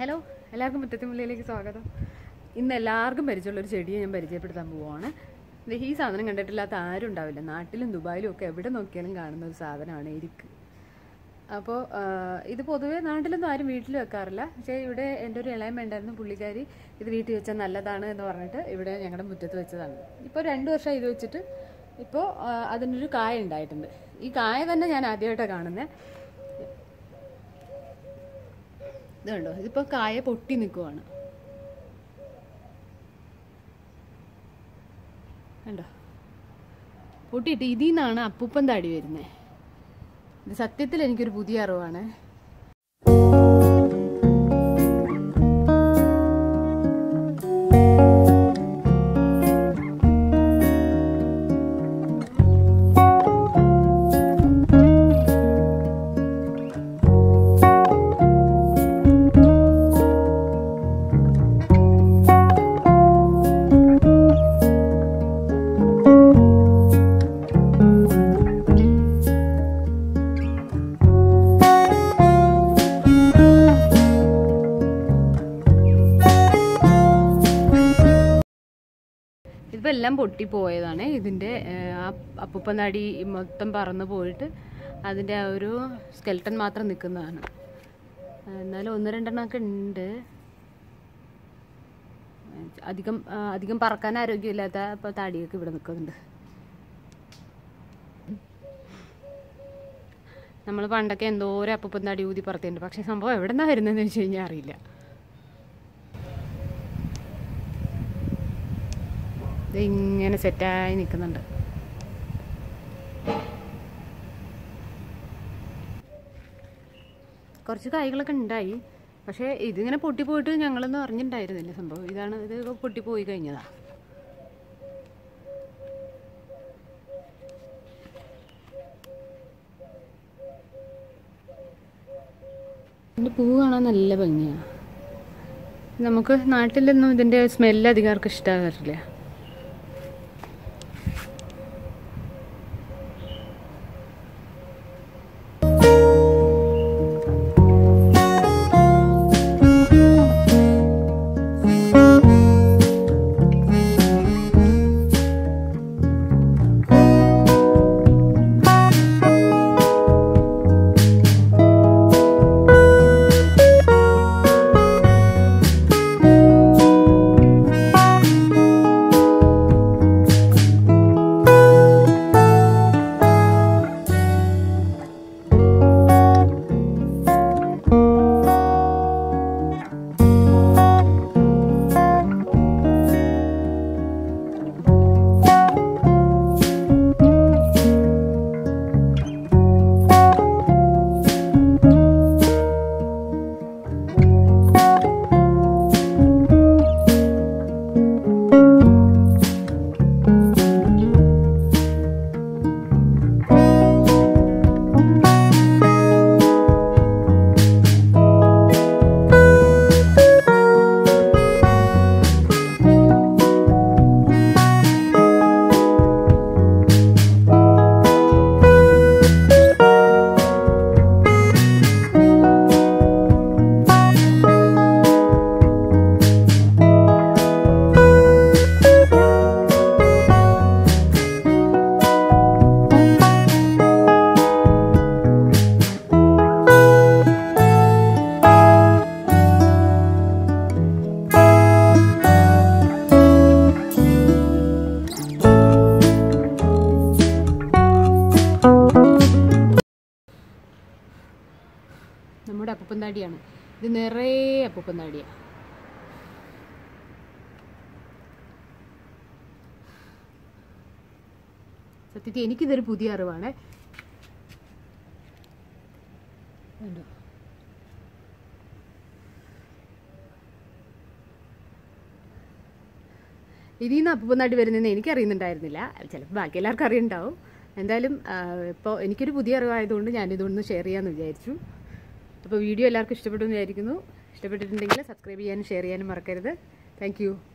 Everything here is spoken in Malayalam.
ഹലോ എല്ലാവർക്കും മുറ്റത്തുമുള്ളിലേക്ക് സ്വാഗതം ഇന്ന് എല്ലാവർക്കും പരിചയമുള്ള ഒരു ചെടിയെ ഞാൻ പരിചയപ്പെടുത്താൻ പോവുകയാണ് ദേ ഈ സാധനം കണ്ടിട്ടില്ലാത്ത ആരും ഉണ്ടാവില്ല നാട്ടിലും ദുബായിലും ഒക്കെ എവിടെ നോക്കിയാലും കാണുന്ന ഒരു സാധനമാണ് എരിക്ക് അപ്പോൾ ഇത് പൊതുവേ നാട്ടിലൊന്നും ആരും വീട്ടിൽ വെക്കാറില്ല പക്ഷേ ഇവിടെ എൻ്റെ ഒരു ഇളയം ഉണ്ടായിരുന്നു പുള്ളിക്കാരി ഇത് വീട്ടിൽ വെച്ചാൽ നല്ലതാണ് എന്ന് പറഞ്ഞിട്ട് ഇവിടെ ഞങ്ങളുടെ മുറ്റത്ത് വെച്ചതാണ് ഇപ്പോൾ രണ്ട് വർഷം ഇത് വെച്ചിട്ട് ഇപ്പോൾ അതിനൊരു കായ ഉണ്ടായിട്ടുണ്ട് ഈ കായ തന്നെ ഞാൻ ആദ്യമായിട്ടാണ് കാണുന്നത് ഇത് കണ്ടോ ഇതിപ്പോൾ കായ പൊട്ടി നിൽക്കുവാണ് കണ്ടോ പൊട്ടിയിട്ട് ഇതിൽ നിന്നാണ് അപ്പൂപ്പൻ താടി വരുന്നത് ഇത് സത്യത്തിൽ എനിക്കൊരു പുതിയ അറിവാണ് ഇതിപ്പോൾ എല്ലാം പൊട്ടിപ്പോയതാണ് ഇതിൻ്റെ ആ അപ്പൂപ്പൻ താടി മൊത്തം പറന്ന് പോയിട്ട് അതിൻ്റെ ആ ഒരു സ്കെൽട്ടൻ മാത്രം നിൽക്കുന്നതാണ് എന്നാലും ഒന്ന് രണ്ടെണ്ണമൊക്കെ ഉണ്ട് അധികം ആ, അധികം പറക്കാൻ ആരോഗ്യമില്ലാത്ത ഇപ്പോൾ താടിയൊക്കെ ഇവിടെ നിൽക്കുന്നുണ്ട് നമ്മൾ പണ്ടൊക്കെ എന്തോരം അപ്പൂപ്പൻ താടി ഊതി പറത്തിയിട്ടുണ്ട് പക്ഷേ സംഭവം എവിടെ നിന്നാണ് വരുന്നതെന്ന് വെച്ച് കഴിഞ്ഞാൽ അറിയില്ല ഇത് ഇങ്ങനെ സെറ്റായി നിൽക്കുന്നുണ്ട് കുറച്ച് കായ്കളൊക്കെ ഉണ്ടായി പക്ഷേ ഇതിങ്ങനെ പൊട്ടിപ്പോയിട്ട് ഞങ്ങളൊന്നും അറിഞ്ഞിട്ടുണ്ടായിരുന്നില്ല സംഭവം ഇതാണ് ഇത് പൊട്ടിപ്പോയി കഴിഞ്ഞതാ ഇതിൻ്റെ പൂ കാണാൻ നല്ല ഭംഗിയാണ് നമുക്ക് നാട്ടിലൊന്നും ഇതിൻ്റെ സ്മെല്ല് അധികം ആർക്കും ഇഷ്ടമാകാറില്ല നമ്മുടെ അപ്പൂപ്പൻ താടിയാണ് ഇത് നിറയെ അപ്പൂപ്പൻ താടിയാണ് സത്യത്തിൽ എനിക്കിതൊരു പുതിയ അറിവാണ് കണ്ടോ ഇതിൽ നിന്ന് അപ്പൂപ്പൻ താടി വരുന്നതെന്ന് എനിക്കറിയുന്നുണ്ടായിരുന്നില്ല ചിലപ്പോൾ ബാക്കി എല്ലാവർക്കും അറിയുണ്ടാവും എന്തായാലും ഇപ്പോൾ എനിക്കൊരു പുതിയ അറിവായതുകൊണ്ട് ഞാനിതൊന്ന് ഷെയർ ചെയ്യാമെന്ന് വിചാരിച്ചു അപ്പോൾ വീഡിയോ എല്ലാവർക്കും ഇഷ്ടപ്പെട്ടു എന്ന് വിചാരിക്കുന്നു ഇഷ്ടപ്പെട്ടിട്ടുണ്ടെങ്കിൽ സബ്സ്ക്രൈബ് ചെയ്യാനും ഷെയർ ചെയ്യാനും മറക്കരുത് താങ്ക്